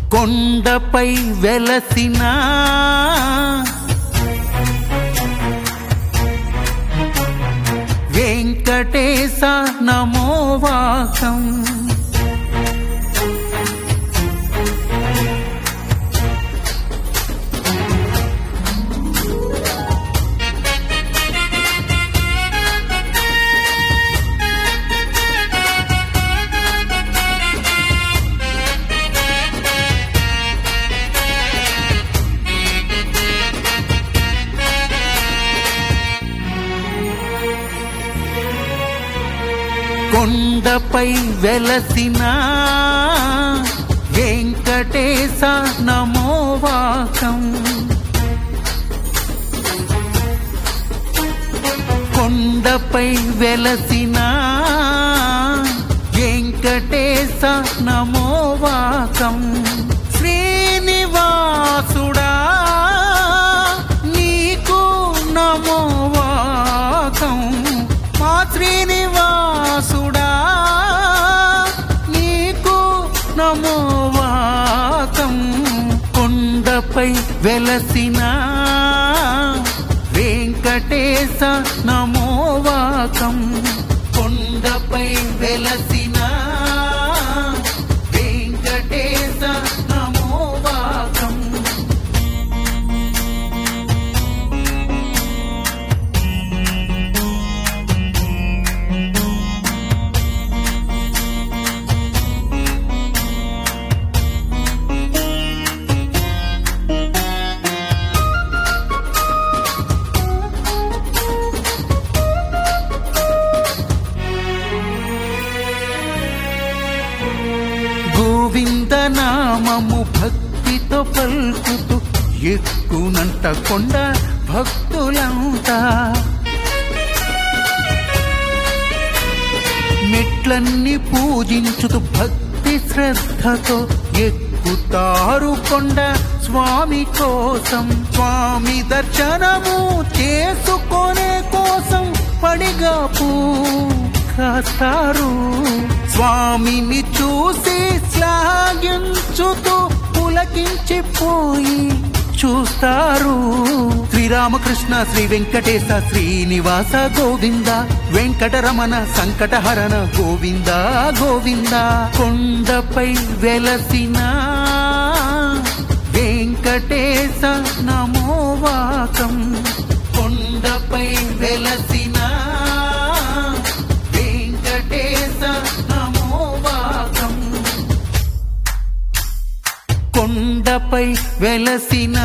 కొండపై వెలసిన వెంకటేశ నమోవాకం కొండపై వెలసిన వెంకటేశ నమోవాకం కొండపై వెలసిన వెంకటేశ నమోవాకం శ్రీనివాసుడా నీకు నమోవాకం మా శ్రీనివాసుడా నీకు నమోవాకం కొండపై వెలసిన వెంకటేశ నమోవాకం కొండపై వెలసిన వెంకటేశ నమోవాకం గోవింద నామము భక్తితో పలుకుతూ ఎక్కునంట కొండ భక్తులంతా మెట్లన్నీ పూజించుతూ భక్తి శ్రద్ధతో ఎక్కుతారు కొండ స్వామి కోసం స్వామి దర్శనము చేసుకొనే కోసం పడిగా కాస్తారు స్వామిని చూసి శ్లాఘించుతూ పులకించిపోయి చూస్తారు శ్రీరామకృష్ణ శ్రీ వెంకటేశ శ్రీనివాస గోవింద వెంకటరమణ సంకటహరణ గోవింద గోవింద కొండపై వెలసిన వెంకటేశ నమోవాకం కొండపై వెలసిన వెంకటేశ నమోవాకం కొండపై వెలసిన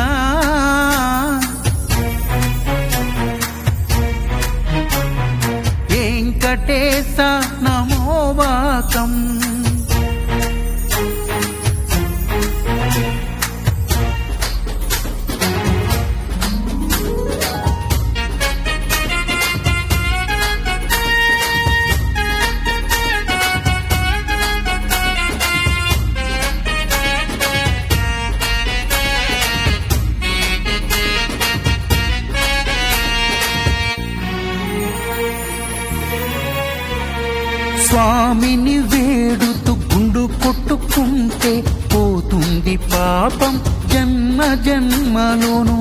వెంకటేశ నమోవాకం స్వామిని వేడుతూ గుండు కొట్టుకుంటే పోతుంది పాపం జన్మ జన్మలోను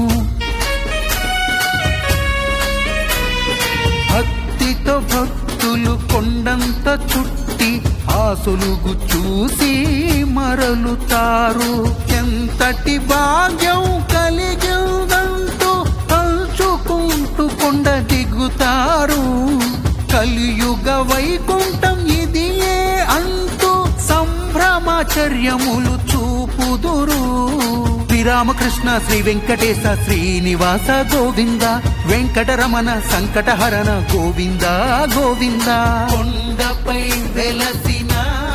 భక్తితో భక్తులు కొండంత చుట్టి ఆసులుగు చూసి మరలుతారు ఎంతటి భాగ్యం కలిగిందంటూ తలుచుకుంటూ కొండ దిగుతారు కలియుగ వైకుంఠం ఇది ఏ అంటూ సంభ్రమాచర్యములు చూపుదురు శ్రీరామకృష్ణ శ్రీ వెంకటేశ శ్రీనివాస గోవింద వెంకటరమణ సంకటహరణ గోవింద గోవింద కొండపై వెలసిన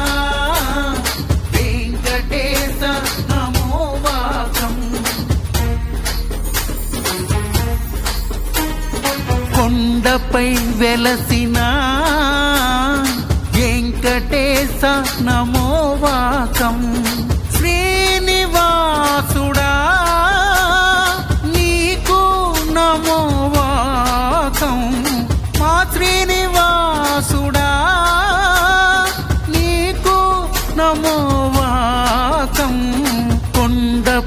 వెంకటేశ నమోవాకం కొండపై వెలసిన వెంకటేశ నమోవాకం శ్రీనివాసుడా నీకు నమోవాకం మా శ్రీనివాసుడా నీకు నమోవాకం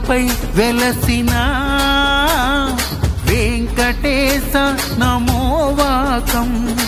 కొండపై వెలసిన వెంకటేశ నమోవాకం